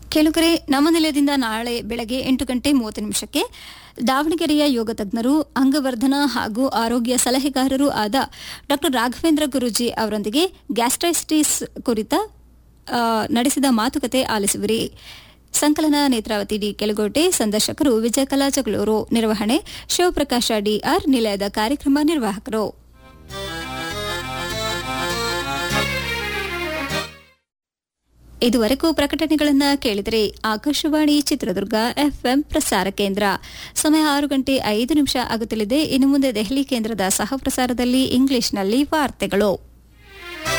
ಕೆಲವರೆ ನಮ್ಮ ನಿಲಯದಿಂದ ನಾಳೆ ಬೆಳಗ್ಗೆ ಎಂಟು ಗಂಟೆ ಮೂವತ್ತು ನಿಮಿಷಕ್ಕೆ ದಾವಣಗೆರೆಯ ಯೋಗ ತಜ್ಞರು ಅಂಗವರ್ಧನ ಹಾಗೂ ಆರೋಗ್ಯ ಸಲಹೆಗಾರರೂ ಆದ ಡಾ ರಾಘವೇಂದ್ರ ಗುರೂಜಿ ಅವರೊಂದಿಗೆ ಗ್ಯಾಸ್ಟ್ರೈಟಿಸ್ ಕುರಿತ ಆ, ನಡೆಸಿದ ಮಾತುಕತೆ ಆಲಿಸುವಿರಿ ಸಂಕಲನ ನೇತ್ರಾವತಿ ಡಿ ಕೆಳಗೋಟೆ ಸಂದರ್ಶಕರು ವಿಜಯಕಲಾ ಜಗಳೂರು ನಿರ್ವಹಣೆ ಶಿವಪ್ರಕಾಶ ಡಿಆರ್ ನಿಲಯದ ಕಾರ್ಯಕ್ರಮ ನಿರ್ವಾಹಕರು ಇದುವರೆಗೂ ಪ್ರಕಟಣೆಗಳನ್ನ ಕೇಳಿದರೆ ಆಕಾಶವಾಣಿ ಚಿತ್ರದುರ್ಗ ಎಫ್ಎಂ ಪ್ರಸಾರ ಕೇಂದ್ರ ಸಮಯ ಆರು ಗಂಟೆ ಐದು ನಿಮಿಷ ಆಗುತ್ತಲಿದೆ ಇನ್ನು ಮುಂದೆ ದೆಹಲಿ ಕೇಂದ್ರದ ಸಹ ಪ್ರಸಾರದಲ್ಲಿ ಇಂಗ್ಲಿಷ್ನಲ್ಲಿ ವಾರ್ತೆಗಳು